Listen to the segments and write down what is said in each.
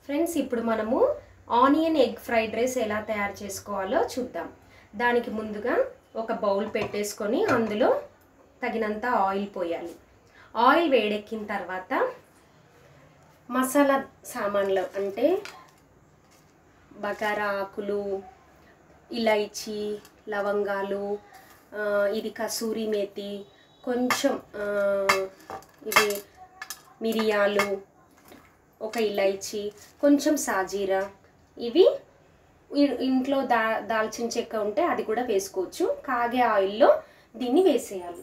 friends ఇప్పుడు మనము onion egg fried rice ఎలా తయారు చేసుకోవాలో చూద్దాం దానికి ముందుగా ఒక బౌల్ పెట్టేసుకొని అందులో తగినంత ఆయిల్ పోయాలి ఆయిల్ వేడెక్కిన తర్వాత మసాలా సామాన్లు అంటే బగారా ఆకులు ఇలైచి లవంగాలు ఆ, ఇది కసూరి మేతి కొంచెం ఆ, ఇది మిరియాలు ఒక ఇలైచి కొంచెం సాజీరా ఇవి ఇ- ఇంట్లో దా దాల్చిన చెక్క ఉంటే అది కూడా వేసుకోవచ్చు కాగే ఆయిల్లో దీన్ని వేసేయాలి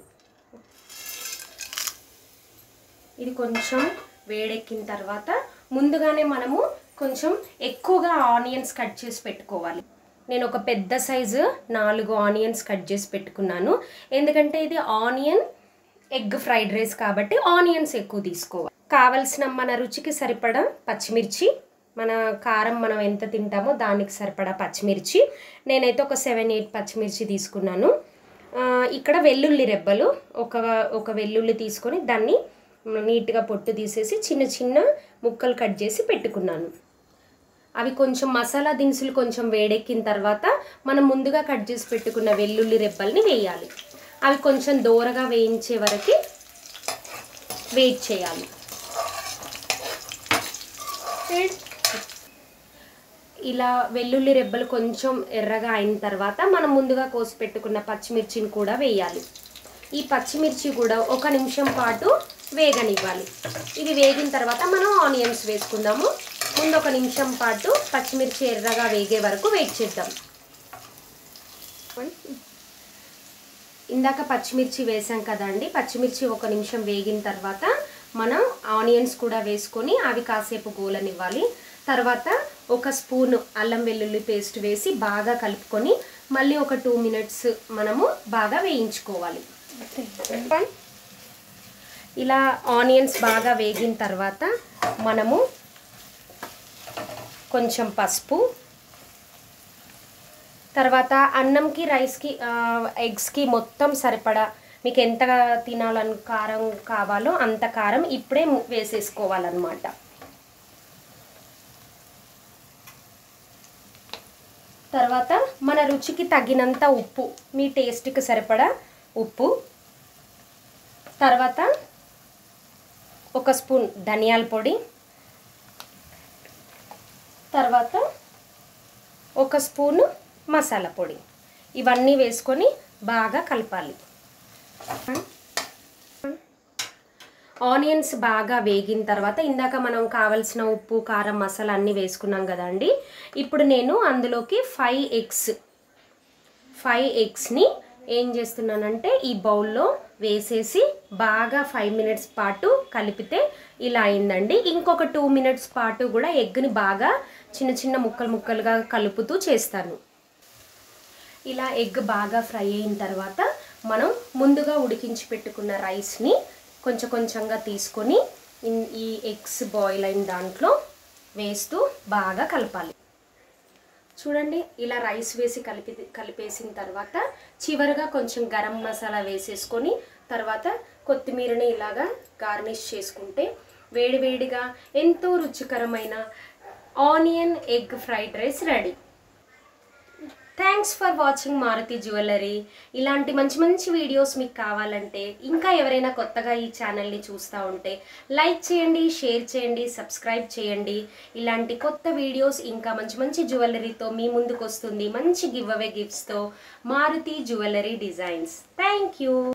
ఇది కొంచెం వేడెక్కిన తర్వాత ముందుగానే మనము కొంచెం ఎక్కువగా ఆనియన్స్ కట్ చేసి పెట్టుకోవాలి నేను ఒక పెద్ద సైజు నాలుగు ఆనియన్స్ కట్ చేసి పెట్టుకున్నాను ఎందుకంటే ఇది ఆనియన్ ఎగ్ ఫ్రైడ్ రైస్ కాబట్టి ఆనియన్స్ ఎక్కువ తీసుకోవాలి కావలసిన మన రుచికి సరిపడా పచ్చిమిర్చి మన కారం మనం ఎంత తింటామో దానికి సరిపడా పచ్చిమిర్చి నేనైతే ఒక సెవెన్ ఎయిట్ పచ్చిమిర్చి తీసుకున్నాను ఆ, ఇక్కడ వెల్లుల్లి రెబ్బలు ఒక ఒక వెల్లుల్లి తీసుకొని దాన్ని నీట్గా పొట్టు తీసేసి చిన్న చిన్న ముక్కలు కట్ చేసి పెట్టుకున్నాను అవి కొంచెం మసాలా దినుసులు కొంచెం వేడెక్కిన తర్వాత మనం ముందుగా కట్ చేసి పెట్టుకున్న వెల్లుల్లి రెబ్బల్ని వేయాలి అవి కొంచెం దూరగా వేయించే వరకు వెయిట్ చేయాలి ఇలా వెల్లుల్లి రెబ్బలు కొంచెం ఎర్రగా అయిన తర్వాత మనం ముందుగా కోసి పెట్టుకున్న పచ్చిమిర్చిని కూడా వేయాలి ఈ పచ్చిమిర్చి కూడా ఒక నిమిషం పాటు వేగనివ్వాలి ఇది వేగిన తర్వాత మనం ఆనియన్స్ వేసుకుందాము ముందు ఒక నిమిషం పాటు పచ్చిమిర్చి ఎర్రగా వేగే వరకు వెయిట్ చేద్దాం ఇందాక పచ్చిమిర్చి వేసాం కదండి పచ్చిమిర్చి ఒక నిమిషం వేగిన తర్వాత మనం ఆనియన్స్ కూడా వేసుకొని అవి కాసేపు గోలనివ్వాలి తర్వాత ఒక స్పూన్ అల్లం వెల్లుల్లి పేస్ట్ వేసి బాగా కలుపుకొని మళ్ళీ ఒక టూ మినిట్స్ మనము బాగా వేయించుకోవాలి ఇలా ఆనియన్స్ బాగా వేగిన తర్వాత మనము కొంచెం పసుపు తర్వాత అన్నంకి రైస్కి ఆ, ఎగ్స్కి మొత్తం సరిపడా మీకు ఎంత తినాలని కారం కావాలో అంత కారం ఇప్పుడే ము- వేసేసుకోవాలన్నమాట తర్వాత మన రుచికి తగినంత ఉప్పు మీ టేస్ట్కి సరిపడా ఉప్పు తర్వాత ఒక స్పూన్ ధనియాల పొడి తర్వాత ఒక స్పూను మసాలా పొడి ఇవన్నీ వేసుకొని బాగా కలపాలి ఆనియన్స్ బాగా వేగిన తర్వాత ఇందాక మనం కావలసిన ఉప్పు కారం మసాలా అన్నీ వేసుకున్నాం కదండి ఇప్పుడు నేను అందులోకి ఫైవ్ ఎగ్స్ ఫైవ్ ఎగ్స్ని ఏం చేస్తున్నానంటే ఈ బౌల్లో వేసేసి బాగా ఫైవ్ మినిట్స్ పాటు కలిపితే ఇలా అయిందండి ఇంకొక టూ మినిట్స్ పాటు కూడా ఎగ్ని బాగా చిన్న చిన్న ముక్కలు ముక్కలుగా కలుపుతూ చేస్తాను ఇలా ఎగ్ బాగా ఫ్రై అయిన తర్వాత మనం ముందుగా ఉడికించి పెట్టుకున్న రైస్ని కొంచెం కొంచెంగా తీసుకొని ఇన్- ఈ ఎగ్స్ బాయిల్ అయిన దాంట్లో వేస్తూ బాగా కలపాలి చూడండి ఇలా రైస్ వేసి కలిపి కలిపేసిన తర్వాత చివరగా కొంచెం గరం మసాలా వేసేసుకొని తర్వాత కొత్తిమీరని ఇలాగా గార్నిష్ చేసుకుంటే వేడివేడిగా ఎంతో రుచికరమైన onion egg fried rice ready thanks for watching Maruthi jewellery ఇలాంటి మంచి మంచి వీడియోస్ మీకు కావాలంటే ఇంకా ఎవరైనా కొత్తగా ఈ ఛానల్ని చూస్తూ ఉంటే లైక్ చేయండి షేర్ చేయండి సబ్స్క్రైబ్ చేయండి ఇలాంటి కొత్త వీడియోస్ ఇంకా మంచి మంచి జ్యువెలరీతో మీ ముందుకు వస్తుంది మంచి గివ్ అవే గిఫ్ట్స్తో Maruthi jewellery designs thank you